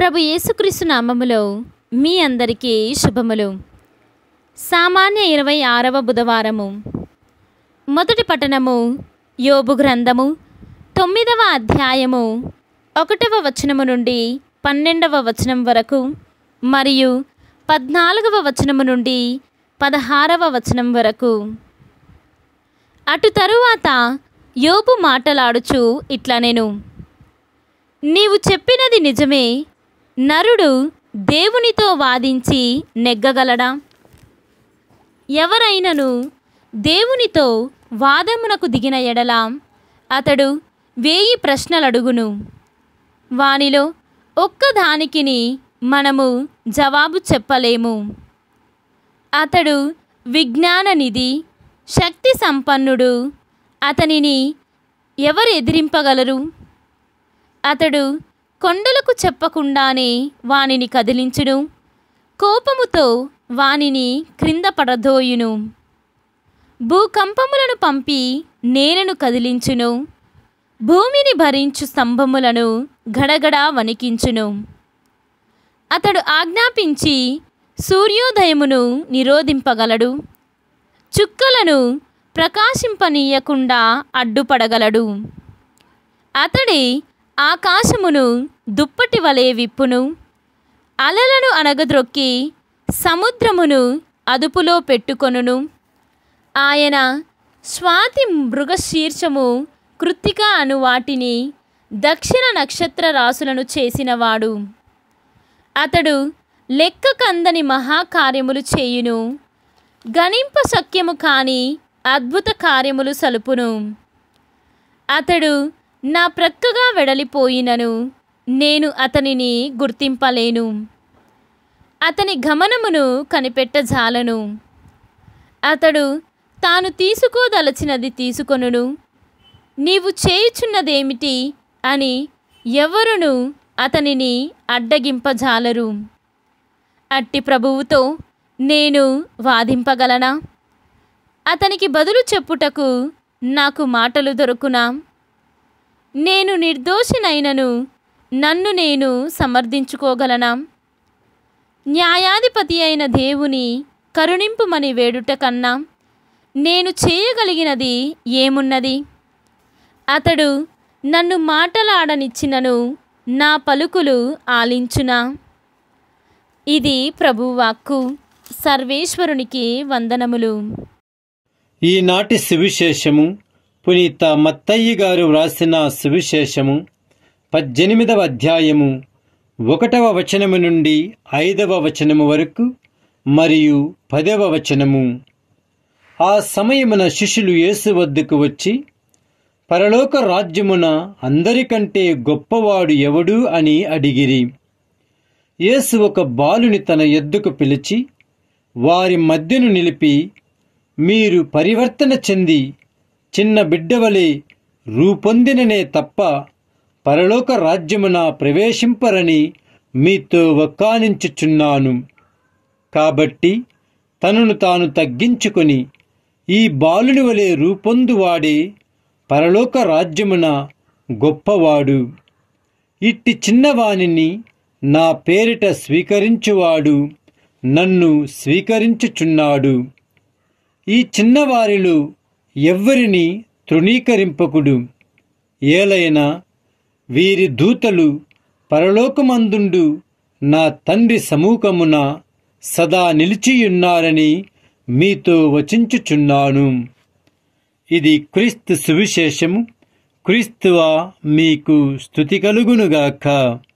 ప్రభు యేసుక్రీస్తు నామములో మీ అందరికీ శుభములు సామాన్య ఇరవై ఆరవ బుధవారము మొదటి పట్టణము యోబు గ్రంథము తొమ్మిదవ అధ్యాయము ఒకటవ వచనము నుండి పన్నెండవ వచనం వరకు మరియు పద్నాలుగవ వచనము నుండి పదహారవ వచనం వరకు అటు తరువాత యోబు మాటలాడుచు ఇట్లా నేను నీవు చెప్పినది నిజమే నరుడు దేవునితో వాదించి నెగ్గగలడా ఎవరైనను దేవునితో వాదమునకు దిగిన ఎడల అతడు వేయి ప్రశ్నలడుగును వానిలో ఒక్కదానికిని మనము జవాబు చెప్పలేము అతడు విజ్ఞాన నిధి శక్తి సంపన్నుడు అతనిని ఎవరు ఎదిరింపగలరు అతడు కొండలకు చెప్పకుండానే వానిని కదిలించును కోపముతో వానిని క్రింద పడదోయును భూకంపములను పంపి నేలను కదిలించును భూమిని భరించు స్తంభములను గడగడా వణికించును అతడు ఆజ్ఞాపించి సూర్యోదయమును నిరోధింపగలడు చుక్కలను ప్రకాశింపనీయకుండా అడ్డుపడగలడు అతడే ఆకాశమును దుప్పటి వలె విప్పును అలలను అనగద్రొక్కి సముద్రమును అదుపులో పెట్టుకొనును ఆయన స్వాతి మృగశీర్షము కృత్తిక అను వాటిని దక్షిణ నక్షత్ర రాసులను చేసినవాడు అతడు లెక్క కందని మహాకార్యములు చేయును గణింప శక్యము కాని అద్భుత కార్యములు సలుపును అతడు నా ప్రక్కగా వెడలిపోయినను నేను అతనిని గుర్తింపలేను అతని గమనమును కనిపెట్టజాలను అతడు తాను తీసుకోదలచినది తీసుకొనును నీవు చేయుచున్నదేమిటి అని ఎవరును అతనిని అడ్డగింపజాలరు అట్టి ప్రభువుతో నేను వాదింపగలనా అతనికి బదులు చెప్పుటకు నాకు మాటలు దొరుకునా నేను నిర్దోషినైనను నన్ను నేను సమర్థించుకోగలనా న్యాయాధిపతి అయిన దేవుని కరుణింపుమని వేడుట కన్నా నేను చేయగలిగినది ఏమున్నది అతడు నన్ను మాటలాడనిచ్చినను నా పలుకులు ఆలించునా ఇది ప్రభువాక్కు సర్వేశ్వరునికి వందనములు ఈనాటి సువిశేషము పునీత మత్తయ్య గారు వ్రాసిన సువిశేషము పద్దెనిమిదవ అధ్యాయము ఒకటవ వచనము నుండి ఐదవ వచనము వరకు మరియు పదవ వచనము ఆ సమయమున శిష్యులు యేసు వద్దకు వచ్చి పరలోక రాజ్యమున అందరికంటే గొప్పవాడు ఎవడు అని అడిగిరి యేసు ఒక బాలుని తన ఎద్దుకు పిలిచి వారి మధ్యను నిలిపి మీరు పరివర్తన చెంది చిన్న బిడ్డవలే రూపొందిననే తప్ప పరలోక రాజ్యమున ప్రవేశింపరని మీతో వక్కానించుచున్నాను కాబట్టి తనను తాను తగ్గించుకొని ఈ బాలుని వలె రూపొందువాడే పరలోక రాజ్యమున గొప్పవాడు ఇట్టి చిన్నవానిని నా పేరిట స్వీకరించువాడు నన్ను స్వీకరించుచున్నాడు ఈ చిన్నవారిలో ఎవ్వరిని తృణీకరింపకుడు ఏలైనా వీరి దూతలు పరలోకమందుండు నా తండ్రి సమూహమున సదా నిలిచియున్నారని మీతో వచించుచున్నాను ఇది క్రీస్తు సువిశేషము క్రీస్తువా మీకు స్థుతి కలుగునుగాక